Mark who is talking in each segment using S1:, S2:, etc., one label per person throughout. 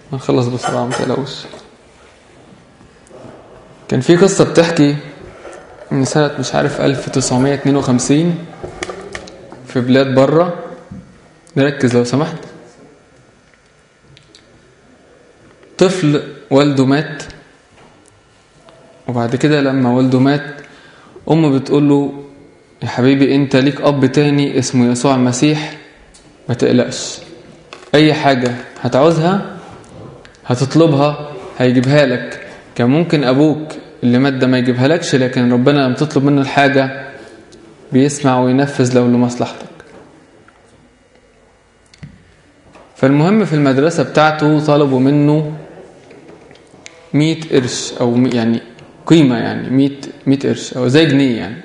S1: هنخلص بسرعة متقلقوش كان في قصة بتحكي من سنة مش عارف 1952 في بلاد بره نركز لو سمحت طفل والده مات وبعد كده لما والده مات أمه بتقول له يا حبيبي انت ليك أب تاني اسمه يسوع المسيح ما تقلقش أي حاجة هتعوزها هتطلبها هيجيبها لك كان ممكن أبوك اللي مات ده ما يجيبها لكش لكن ربنا لما تطلب منه الحاجة بيسمع وينفذ لو لمصلحتك فالمهم في المدرسة بتاعته طلبوا منه مية قرش أو يعني قيمة يعني مية, مية قرش أو زي جنيه يعني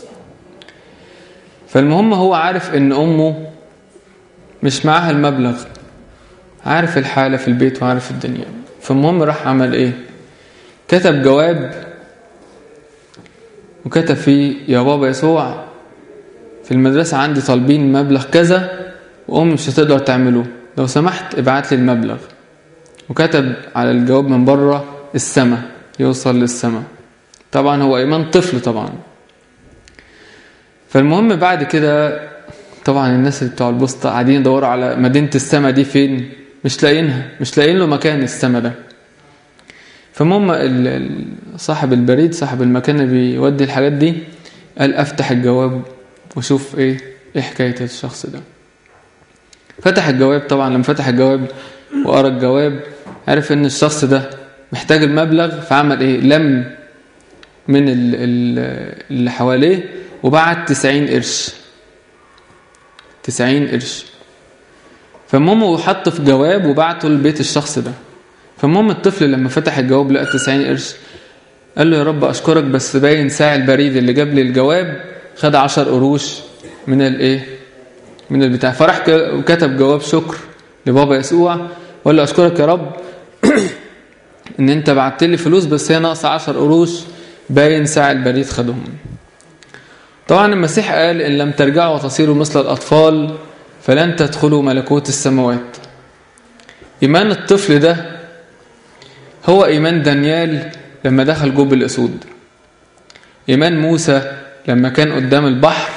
S1: فالمهم هو عارف إن أمه مش معاها المبلغ عارف الحالة في البيت وعارف الدنيا فالمهم راح عمل إيه كتب جواب وكتب فيه يا بابا يسوع في المدرسة عندي طالبين مبلغ كذا وأمي مش هتقدر تعمله لو سمحت ابعت لي المبلغ وكتب على الجواب من بره السماء يوصل للسماء طبعا هو إيمان طفل طبعا فالمهم بعد كده طبعا الناس اللي بتوع البسطة قاعدين يدوروا على مدينة السماء دي فين مش لاقيينها مش لاقيين له مكان السماء ده فالمهم صاحب البريد صاحب المكان اللي بيودي الحاجات دي قال افتح الجواب وشوف ايه ايه حكاية الشخص ده فتح الجواب طبعا لما فتح الجواب وقرا الجواب عرف ان الشخص ده محتاج المبلغ فعمل ايه لم من اللي حواليه وبعت 90 قرش 90 قرش فالمهم هو حطه في جواب وبعته لبيت الشخص ده فالمهم الطفل لما فتح الجواب لقى 90 قرش قال له يا رب اشكرك بس باين ساعي البريد اللي جاب لي الجواب خد 10 قروش من الايه من البتاع فراح وكتب جواب شكر لبابا يسوع وقال له اشكرك يا رب ان انت بعت لي فلوس بس هي ناقصه 10 قروش باين ساعي البريد خدهم طبعا المسيح قال ان لم ترجعوا وتصيروا مثل الاطفال فلن تدخلوا ملكوت السماوات ايمان الطفل ده هو إيمان دانيال لما دخل جوب الأسود إيمان موسى لما كان قدام البحر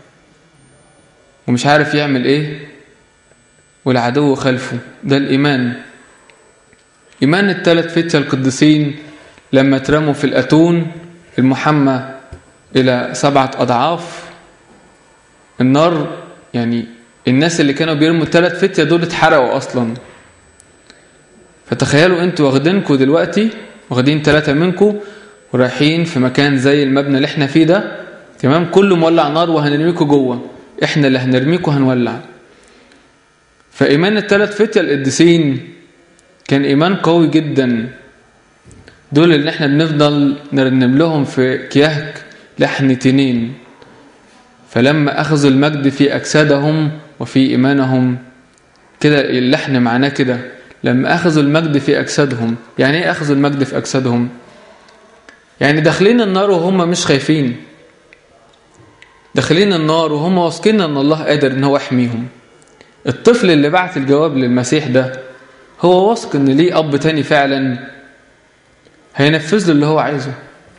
S1: ومش عارف يعمل إيه والعدو خلفه ده الإيمان إيمان الثلاث فتية القديسين لما اترموا في الأتون المحمى إلى سبعة أضعاف النار يعني الناس اللي كانوا بيرموا الثلاث فتية دول اتحرقوا أصلاً فتخيلوا انتوا واخدينكوا دلوقتي واخدين ثلاثة منكوا ورايحين في مكان زي المبنى اللي احنا فيه ده تمام كله مولع نار وهنرميكوا جوه احنا اللي هنرميكوا هنولع فإيمان الثلاث فتية القديسين كان إيمان قوي جدا دول اللي احنا بنفضل نرنم لهم في كيهك لحن تنين فلما أخذوا المجد في أجسادهم وفي إيمانهم كده اللحن معناه كده لما أخذوا المجد في أجسادهم يعني إيه أخذوا المجد في أجسادهم يعني داخلين النار وهم مش خايفين داخلين النار وهم واثقين ان الله قادر ان هو يحميهم الطفل اللي بعت الجواب للمسيح ده هو واثق ان ليه اب تاني فعلا هينفذ له اللي هو عايزه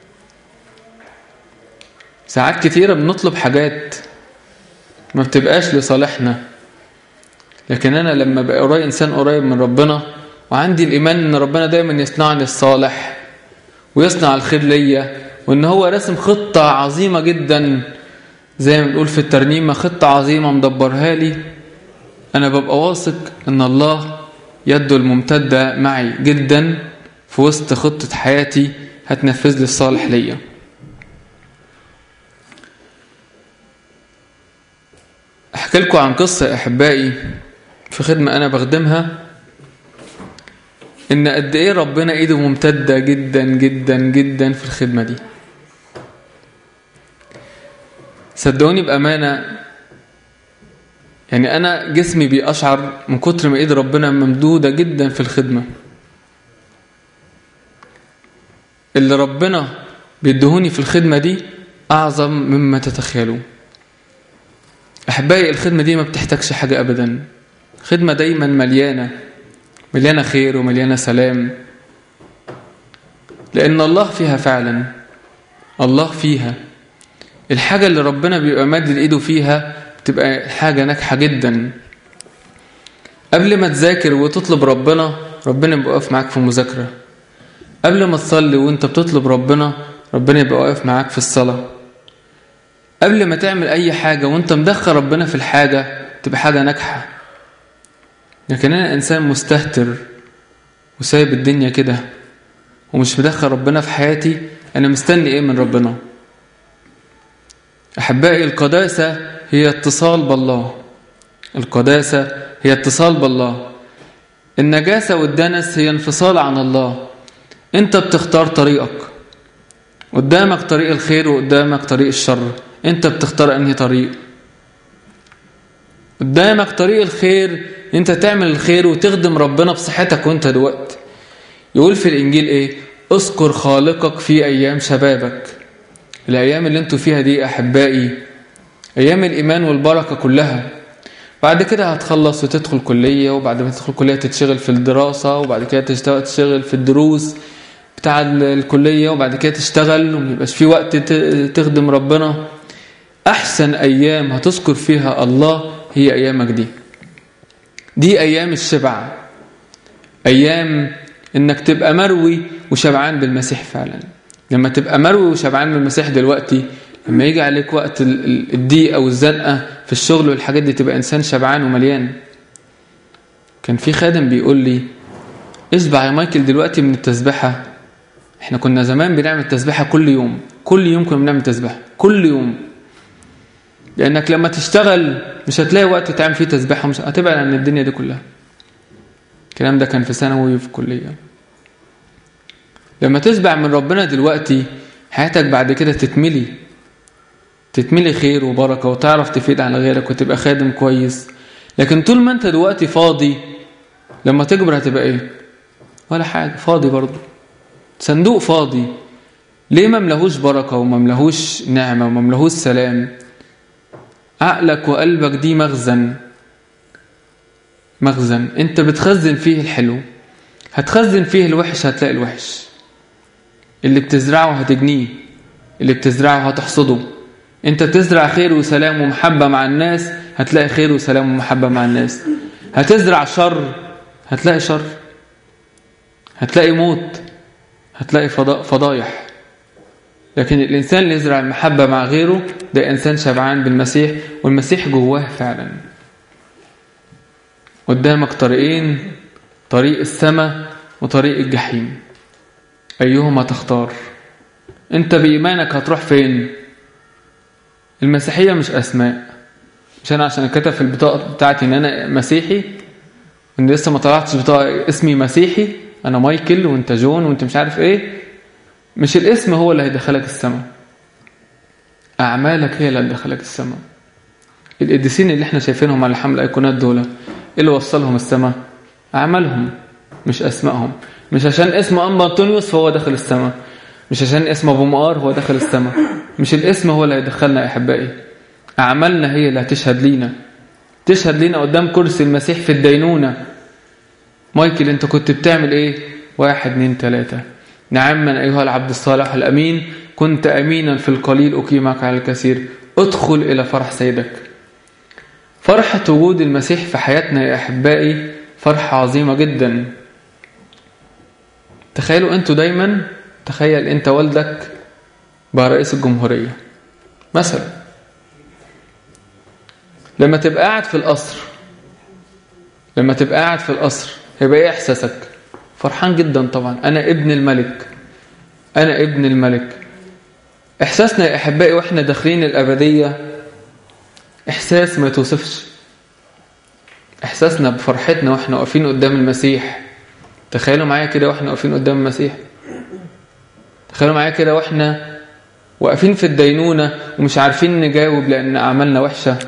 S1: ساعات كتيرة بنطلب حاجات ما بتبقاش لصالحنا لكن أنا لما بقى قريب إنسان قريب من ربنا وعندي الإيمان إن ربنا دايما يصنعني الصالح ويصنع الخير ليا وإن هو راسم خطة عظيمة جدا زي ما بنقول في الترنيمة خطة عظيمة مدبرها لي أنا ببقى واثق إن الله يده الممتدة معي جدا في وسط خطة حياتي هتنفذ لي الصالح ليا أحكي لكم عن قصة أحبائي في خدمة أنا بخدمها إن قد إيه ربنا إيده ممتدة جدا جدا جدا في الخدمة دي صدقوني بأمانة يعني أنا جسمي بيقشعر من كتر ما إيد ربنا ممدودة جدا في الخدمة اللي ربنا بيدهوني في الخدمة دي أعظم مما تتخيلوا أحبائي الخدمة دي ما بتحتاجش حاجة أبدا خدمة دايما مليانة مليانة خير ومليانة سلام لأن الله فيها فعلا الله فيها الحاجة اللي ربنا بيبقى مادد ايده فيها بتبقى حاجة ناجحة جدا قبل ما تذاكر وتطلب ربنا ربنا يبقى واقف معاك في المذاكرة قبل ما تصلي وانت بتطلب ربنا ربنا يبقى واقف معاك في الصلاة قبل ما تعمل اي حاجة وانت مدخل ربنا في الحاجة تبقى حاجة ناجحة لكن انا انسان مستهتر وسايب الدنيا كده ومش مدخل ربنا في حياتي انا مستني ايه من ربنا احبائي القداسة هي اتصال بالله القداسة هي اتصال بالله النجاسة والدنس هي انفصال عن الله انت بتختار طريقك قدامك طريق الخير وقدامك طريق الشر انت بتختار انهي طريق قدامك طريق الخير انت تعمل الخير وتخدم ربنا بصحتك وانت دلوقتي يقول في الانجيل ايه اذكر خالقك في ايام شبابك الايام اللي انتوا فيها دي احبائي ايام الايمان والبركه كلها بعد كده هتخلص وتدخل كليه وبعد ما تدخل كليه تتشغل في الدراسه وبعد كده تشتغل في الدروس بتاع الكليه وبعد كده تشتغل وميبقاش في وقت تخدم ربنا احسن ايام هتذكر فيها الله هي ايامك دي دي ايام الشبع ايام انك تبقى مروي وشبعان بالمسيح فعلا لما تبقى مروي وشبعان بالمسيح دلوقتي لما يجي عليك وقت الضيق او الزنقه في الشغل والحاجات دي تبقى انسان شبعان ومليان كان في خادم بيقول لي اشبع يا مايكل دلوقتي من التسبيحه احنا كنا زمان بنعمل تسبيحه كل يوم كل يوم كنا بنعمل تسبيحه كل يوم لانك لما تشتغل مش هتلاقي وقت تعمل فيه تسبيحه مش هتبعد عن الدنيا دي كلها الكلام ده كان في ثانوي وفي كليه لما تشبع من ربنا دلوقتي حياتك بعد كده تتملي تتملي خير وبركة وتعرف تفيد على غيرك وتبقى خادم كويس لكن طول ما انت دلوقتي فاضي لما تكبر هتبقى ايه ولا حاجة فاضي برضه صندوق فاضي ليه ما ملهوش بركة وما ملهوش نعمة وما ملهوش سلام عقلك وقلبك دي مخزن مخزن انت بتخزن فيه الحلو هتخزن فيه الوحش هتلاقي الوحش اللي بتزرعه هتجنيه اللي بتزرعه هتحصده انت بتزرع خير وسلام ومحبة مع الناس هتلاقي خير وسلام ومحبة مع الناس هتزرع شر هتلاقي شر هتلاقي موت هتلاقي فضايح لكن الإنسان اللي يزرع المحبة مع غيره ده إنسان شبعان بالمسيح والمسيح جواه فعلا قدامك طريقين طريق السماء وطريق الجحيم أيهما تختار أنت بإيمانك هتروح فين المسيحية مش أسماء مش أنا عشان كتب في البطاقة بتاعتي إن أنا مسيحي إن لسه ما طلعتش بطاقة اسمي مسيحي أنا مايكل وأنت جون وأنت مش عارف إيه مش الاسم هو اللي هيدخلك السماء أعمالك هي اللي هتدخلك السماء القديسين اللي احنا شايفينهم على حمل الأيقونات دول ايه اللي وصلهم السماء أعمالهم مش أسمائهم مش عشان اسم أنبا أنطونيوس فهو داخل السماء مش عشان اسم أبو مقار هو داخل السماء مش الاسم هو اللي هيدخلنا يا أحبائي أعمالنا هي اللي هتشهد لينا تشهد لينا قدام كرسي المسيح في الدينونة مايكل انت كنت بتعمل ايه واحد اتنين تلاتة نعما أيها العبد الصالح الأمين كنت أمينا في القليل أقيمك على الكثير ادخل إلى فرح سيدك فرحة وجود المسيح في حياتنا يا أحبائي فرحة عظيمة جدا تخيلوا أنتوا دايما تخيل أنت والدك بقى رئيس الجمهورية مثلا لما تبقى قاعد في القصر لما تبقى قاعد في القصر هيبقى ايه احساسك فرحان جدا طبعا انا ابن الملك انا ابن الملك احساسنا يا احبائي واحنا داخلين الابديه احساس ما يتوصفش احساسنا بفرحتنا واحنا واقفين قدام المسيح تخيلوا معايا كده واحنا واقفين قدام المسيح تخيلوا معايا كده واحنا واقفين في الدينونه ومش عارفين نجاوب لان اعمالنا وحشه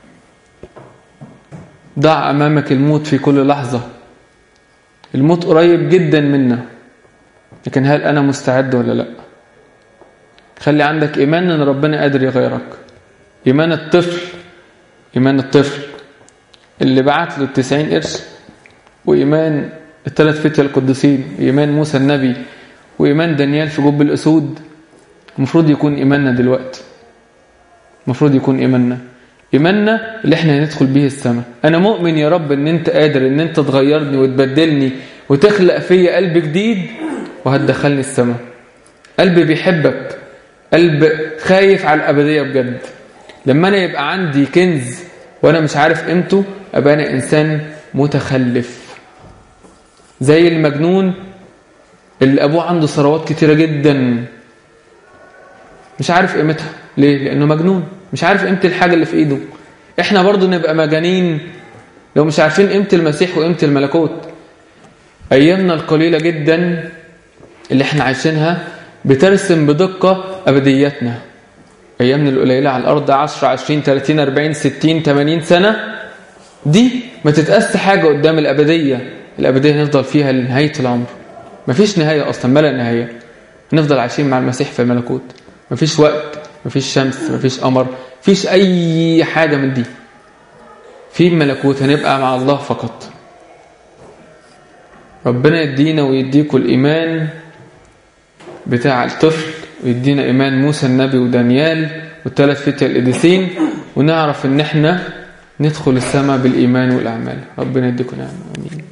S1: ضع امامك الموت في كل لحظه الموت قريب جدا منا لكن هل أنا مستعد ولا لا خلي عندك إيمان أن ربنا قادر يغيرك إيمان الطفل إيمان الطفل اللي بعت له التسعين قرش وإيمان الثلاث فتية القديسين إيمان موسى النبي وإيمان دانيال في جب الأسود المفروض يكون إيماننا دلوقتي المفروض يكون إيماننا إيماننا اللي احنا هندخل به السماء أنا مؤمن يا رب إن أنت قادر إن أنت تغيرني وتبدلني وتخلق فيا قلب جديد وهتدخلني السماء قلب بيحبك قلب خايف على الأبدية بجد لما أنا يبقى عندي كنز وأنا مش عارف قيمته أبقى أنا إنسان متخلف زي المجنون اللي أبوه عنده ثروات كتيرة جدا مش عارف قيمتها ليه؟ لأنه مجنون مش عارف قيمة الحاجة اللي في إيده إحنا برضو نبقى مجانين لو مش عارفين قيمة المسيح وقيمة الملكوت أيامنا القليلة جدا اللي احنا عايشينها بترسم بدقة أبديتنا أيامنا القليلة على الأرض 10 20 30 40 60 80 سنة دي ما تتقاس حاجة قدام الأبدية الأبدية نفضل فيها لنهاية العمر مفيش نهاية أصلا ما لا نهاية نفضل عايشين مع المسيح في الملكوت مفيش وقت مفيش شمس مفيش قمر مفيش أي حاجة من دي في الملكوت هنبقى مع الله فقط ربنا يدينا ويديكوا الإيمان بتاع الطفل ويدينا إيمان موسى النبي ودانيال والثلاث فتية القديسين ونعرف إن احنا ندخل السماء بالإيمان والأعمال ربنا يديكم نعمة آمين